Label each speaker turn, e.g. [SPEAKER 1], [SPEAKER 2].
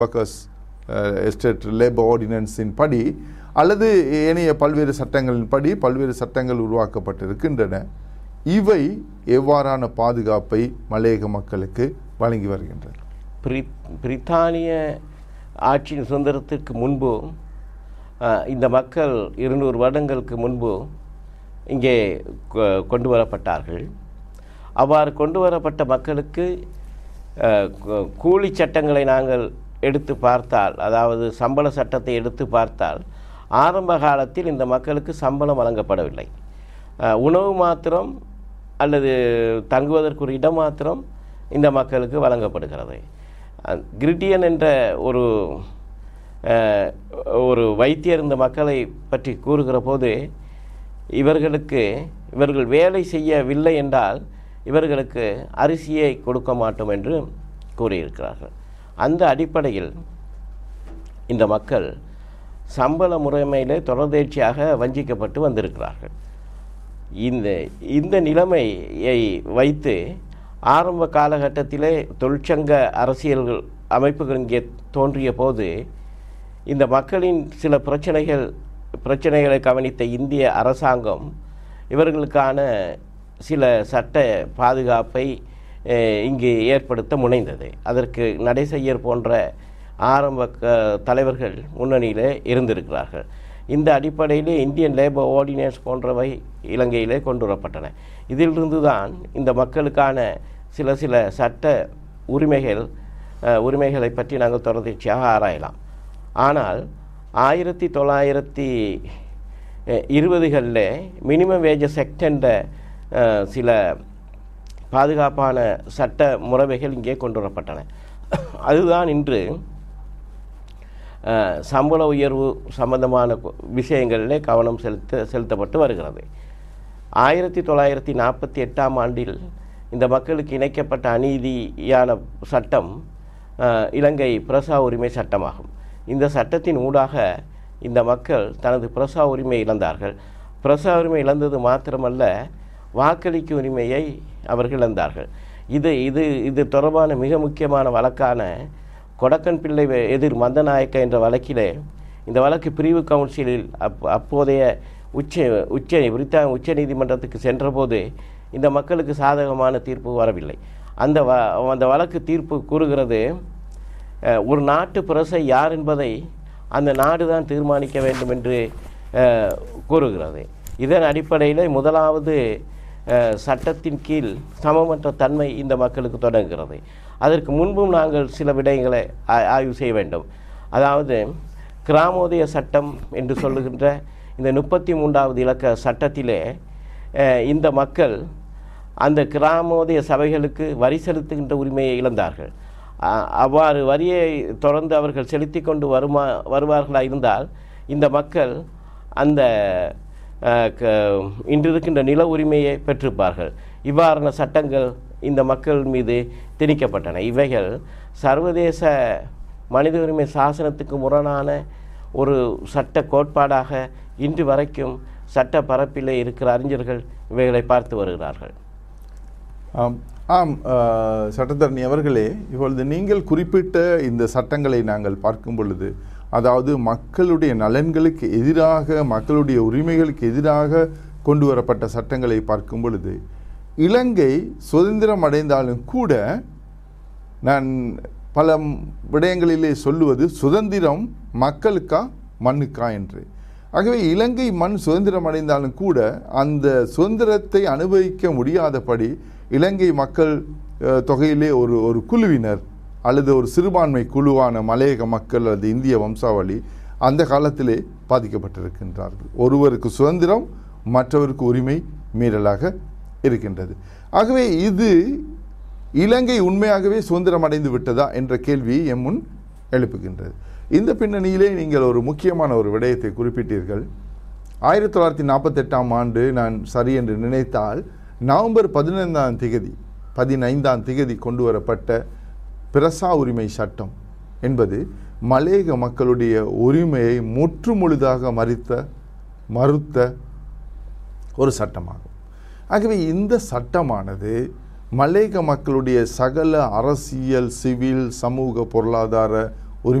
[SPEAKER 1] workers estate labour ஆர்டினன்ஸின் படி அல்லது ஏனைய பல்வேறு சட்டங்களின் படி பல்வேறு சட்டங்கள் உருவாக்கப்பட்டிருக்கின்றன இவை எவ்வாறான பாதுகாப்பை மலையக மக்களுக்கு வழங்கி வருகின்றன
[SPEAKER 2] பிரி பிரித்தானிய ஆட்சியின் சுதந்திரத்திற்கு முன்பு அஹ், இந்த மக்கள் இருநூறு வருடங்களுக்கு முன்பு இங்கே கொ- கொண்டு வரப்பட்டார்கள் அவ்வாறு கொண்டு வரப்பட்ட மக்களுக்கு அஹ், கூ- கூலி சட்டங்களை நாங்கள் எடுத்து பார்த்தால் அதாவது சம்பள சட்டத்தை எடுத்து பார்த்தால் ஆரம்ப காலத்தில் இந்த மக்களுக்கு சம்பளம் வழங்கப்படவில்லை அஹ், உணவு மாத்திரம் அல்லது தங்குவதற்கு ஒரு இடம் மாத்திரம் இந்த மக்களுக்கு வழங்கப்படுகிறது அஹ், கிரிட்டியன் என்ற ஒரு அஹ், ஒரு வைத்தியர் இந்த மக்களை பற்றி கூறுகிற போது இவர்களுக்கு இவர்கள் வேலை செய்யவில்லை என்றால் இவர்களுக்கு அரிசியை கொடுக்க மாட்டோம் என்று கூறியிருக்கிறார்கள் அந்த அடிப்படையில் இந்த மக்கள் சம்பள முறைமையிலே தொடர்ந்தேர்ச்சியாக வஞ்சிக்கப்பட்டு வந்திருக்கிறார்கள் இந்த இந்த நிலைமையை வைத்து ஆரம்ப காலகட்டத்திலே தொழிற்சங்க அரசியல்கள் அமைப்புகள் இங்கே தோன்றிய போது இந்த மக்களின் சில பிரச்சனைகள் பிரச்சனைகளை கவனித்த இந்திய அரசாங்கம் இவர்களுக்கான சில சட்ட பாதுகாப்பை அஹ், இங்கு ஏற்படுத்த முனைந்தது அதற்கு நடைசெய்யர் போன்ற ஆரம்ப க- தலைவர்கள் முன்னணியிலே இருந்திருக்கிறார்கள் இந்த அடிப்படையிலே இந்தியன் லேபர் ஆர்டினன்ஸ் போன்றவை இலங்கையிலே கொண்டு வரப்பட்டன இதிலிருந்து தான் இந்த மக்களுக்கான சில சில சட்ட உரிமைகள் அஹ், உரிமைகளை பற்றி நாங்கள் தொடர்ச்சியாக ஆராயலாம் ஆனால் ஆயிரத்தி தொள்ளாயிரத்தி இருபதுகளில் மினிமம் வேஜஸ் செக்ட் என்ற அஹ், சில பாதுகாப்பான சட்ட முறைமைகள் இங்கே கொண்டு வரப்பட்டன அதுதான் இன்று அஹ், சம்பள உயர்வு சம்பந்தமான கு- விஷயங்களிலே கவனம் செலுத்த செலுத்தப்பட்டு வருகிறது ஆயிரத்தி தொள்ளாயிரத்தி நாற்பத்தி எட்டாம் ஆண்டில் இந்த மக்களுக்கு இணைக்கப்பட்ட அநீதியான சட்டம் அஹ், இலங்கை பிரசா உரிமை சட்டமாகும் இந்த சட்டத்தின் ஊடாக இந்த மக்கள் தனது பிரசா உரிமை இழந்தார்கள் பிரசா உரிமை இழந்தது மாத்திரமல்ல வாக்களிக்கும் உரிமையை அவர்கள் இழந்தார்கள் இது இது இது தொடர்பான மிக முக்கியமான வழக்கான கொடக்கன் பிள்ளை வெ- எதிர் மந்தநாயக்க என்ற வழக்கிலே இந்த வழக்கு பிரிவு கவுன்சிலில் அப் அப்போதைய உச்ச உச்ச பிரித்தானிய உச்ச நீதிமன்றத்துக்கு சென்றபோது இந்த மக்களுக்கு சாதகமான தீர்ப்பு வரவில்லை அந்த வ அந்த வழக்கு தீர்ப்பு கூறுகிறது அஹ், ஒரு நாட்டு பிரசை யார் என்பதை அந்த நாடு தான் தீர்மானிக்க வேண்டும் என்று அஹ், கூறுகிறது இதன் அடிப்படையில் முதலாவது அஹ், சட்டத்தின் கீழ் சமமற்ற தன்மை இந்த மக்களுக்கு தொடங்குகிறது அதற்கு முன்பும் நாங்கள் சில விடயங்களை ஆ- ஆய்வு செய்ய வேண்டும் அதாவது கிராமோதய சட்டம் என்று சொல்லுகின்ற இந்த முப்பத்தி மூன்றாவது இலக்க சட்டத்திலே அஹ், இந்த மக்கள் அந்த கிராமோதய சபைகளுக்கு வரி செலுத்துகின்ற உரிமையை இழந்தார்கள் அ- அவ்வாறு வரியை தொடர்ந்து அவர்கள் செலுத்தி கொண்டு வருமா வருவார்களா இருந்தால் இந்த மக்கள் அந்த அஹ், க- இன்று இருக்கின்ற நில உரிமையை பெற்றிருப்பார்கள் இவ்வாறான சட்டங்கள் இந்த மக்கள் மீது திணிக்கப்பட்டன இவைகள் சர்வதேச மனித உரிமை சாசனத்துக்கு முரணான ஒரு சட்ட கோட்பாடாக இன்று வரைக்கும் சட்ட பரப்பிலே இருக்கிற அறிஞர்கள் இவைகளை பார்த்து வருகிறார்கள்
[SPEAKER 1] ஆம் ஆம் அஹ், சட்டத்தரணி அவர்களே இப்பொழுது நீங்கள் குறிப்பிட்ட இந்த சட்டங்களை நாங்கள் பார்க்கும் பொழுது அதாவது மக்களுடைய நலன்களுக்கு எதிராக மக்களுடைய உரிமைகளுக்கு எதிராக கொண்டு வரப்பட்ட சட்டங்களை பார்க்கும் பொழுது இலங்கை சுதந்திரம் அடைந்தாலும் கூட நான் பல ம்- விடயங்களிலே சொல்லுவது சுதந்திரம் மக்களுக்கா மண்ணுக்கா என்று ஆகவே இலங்கை மண் சுதந்திரம் அடைந்தாலும் கூட அந்த சுதந்திரத்தை அனுபவிக்க முடியாதபடி இலங்கை மக்கள் அஹ், தொகையிலே ஒரு ஒரு குழுவினர் அல்லது ஒரு சிறுபான்மை குழுவான மலையக மக்கள் அல்லது இந்திய வம்சாவளி அந்த காலத்திலே பாதிக்கப்பட்டிருக்கின்றார்கள் ஒருவருக்கு சுதந்திரம் மற்றவருக்கு உரிமை மீறலாக இருக்கின்றது ஆகவே இது இலங்கை உண்மையாகவே சுதந்திரம் அடைந்து விட்டதா என்ற கேள்வி எம் முன் எழுப்புகின்றது இந்த பின்னணியிலே நீங்கள் ஒரு முக்கியமான ஒரு விடயத்தை குறிப்பிட்டீர்கள் ஆயிரத்தி தொள்ளாயிரத்தி நாற்பத்தெட்டாம் ஆண்டு நான் சரி என்று நினைத்தால் நவம்பர் பதினைந்தாம் திகதி பதினைந்தாம் திகதி கொண்டு வரப்பட்ட பிரசா உரிமை சட்டம் என்பது மலேக மக்களுடைய உரிமையை முற்றுமுழுதாக மறித்த மறுத்த ஒரு சட்டமாகும் ஆகவே இந்த சட்டமானது மலேக மக்களுடைய சகல அரசியல் சிவில் சமூக பொருளாதார